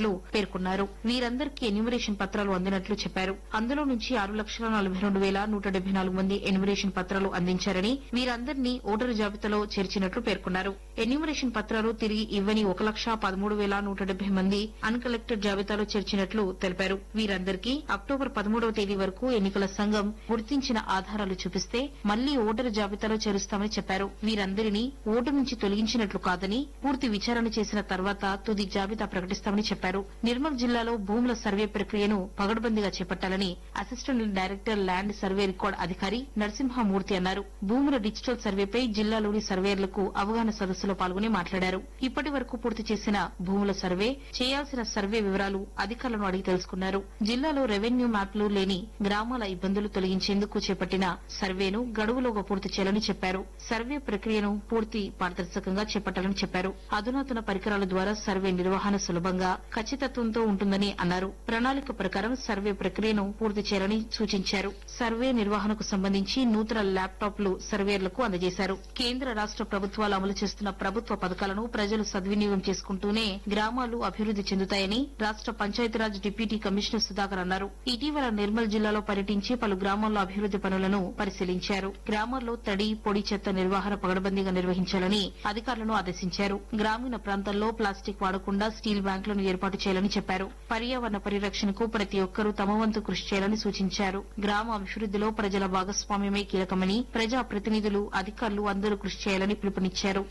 చేసినట్లు పేర్కొన్నారు వీరందరికీ ఎన్యూమరేషన్ పత్రాలు అందినట్లు చెప్పారు అందులో నుంచి ఆరు లక్షల నలభై రెండు వేల నూట డెబ్బై నాలుగు మంది ఎన్యూమరేషన్ పత్రాలు అందించారని వీరందరినీ ఓటరు జాబితాలో చేర్చినట్లు పేర్కొన్నారు ఎన్యూమరేషన్ పత్రాలు తిరిగి ఇవ్వని ఒక లక్ష పదమూడు వేల నూట డెబ్బై మంది అన్కలెక్టెడ్ జాబితాలో చేర్చినట్లు తెలిపారు వీరందరికీ అక్టోబర్ పదమూడవ తేదీ వరకు ఎన్నికల సంఘం గుర్తించిన ఆధారాలు చూపిస్తే మళ్లీ ఓటరు జాబితాలో చేరుస్తామని చెప్పారు వీరందరినీ ఓటు నుంచి తొలగించినట్లు కాదని పూర్తి విచారణ చేసిన తర్వాత తుది జాబితా ప్రకటిస్తామని చెప్పారు నిర్మల్ జిల్లాలో భూముల సర్వే ప్రక్రియను పగడ్బందీగా చేపట్టాలని assistant director land survey record అధికారి నరసింహమూర్తి అన్నారు భూముల డిజిటల్ సర్వేపై జిల్లాలోని సర్వేయర్లకు అవగాహన సదస్సులో పాల్గొని మాట్లాడారు ఇప్పటి వరకు పూర్తి చేసిన భూముల సర్వే చేయాల్సిన సర్వే వివరాలు అధికారులను అడిగి తెలుసుకున్నారు జిల్లాలో రెవెన్యూ మ్యాప్లు లేని గ్రామాల ఇబ్బందులు తొలగించేందుకు చేపట్టిన సర్వేను గడువులోగా పూర్తి చేయాలని చెప్పారు సర్వే ప్రక్రియను పూర్తి పారదర్శకంగా చేపట్టాలని చెప్పారు అధునాతన పరికరాల ద్వారా సర్వే నిర్వహణ సులభంగా ఖచ్చితత్వంతో ఉంటుందని అన్నారు ప్రణాళిక ప్రకారం సర్వే ప్రక్రియను పూర్తి చేయాలని సూచించారు సర్వే నిర్వహణకు సంబంధించి నూతన ల్యాప్టాప్లు సర్వేయర్లకు అందజేశారు కేంద్ర రాష్ట ప్రభుత్వాలు అమలు చేస్తున్న ప్రభుత్వ పథకాలను ప్రజలు సద్వినియోగం చేసుకుంటూనే గ్రామాలు అభివృద్ది చెందుతాయని రాష్ట పంచాయతీరాజ్ డిప్యూటీ కమిషనర్ సుధాకర్ అన్నారు ఇటీవల నిర్మల్ జిల్లాలో పర్యటించి పలు గ్రామాల్లో అభివృద్ది పనులను పరిశీలించారు గ్రామాల్లో తడి పొడి చెత్త నిర్వహణ పగడబందీగా నిర్వహించాలని అధికారులను ఆదేశించారు గ్రామీణ ప్రాంతాల్లో ప్లాస్టిక్ వాడకుండా స్టీల్ బ్యాంకులను ఏర్పాటు చేయాలని చెప్పారు పర్యావరణ పరిరక్షణకు ప్రతి ఒక్కరూ తమ వంతు కృషి చేయాలని సూచించారు గ్రామ అభివృద్దిలో ప్రజల భాగస్వామ్యమే కీలకమని ప్రజా ప్రతినిధులు అధికారులు అందరూ కృషి చేయాలని పిలుపునిచ్చారు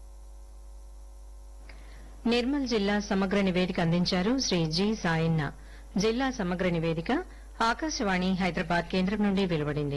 నిర్మల్ జిల్లా సమగ్ర నివేదిక అందించారు శ్రీ జి సాయన్న జిల్లా సమగ్ర నివేదిక ఆకాశవాణి హైదరాబాద్ కేంద్రం నుండి వెలువడింది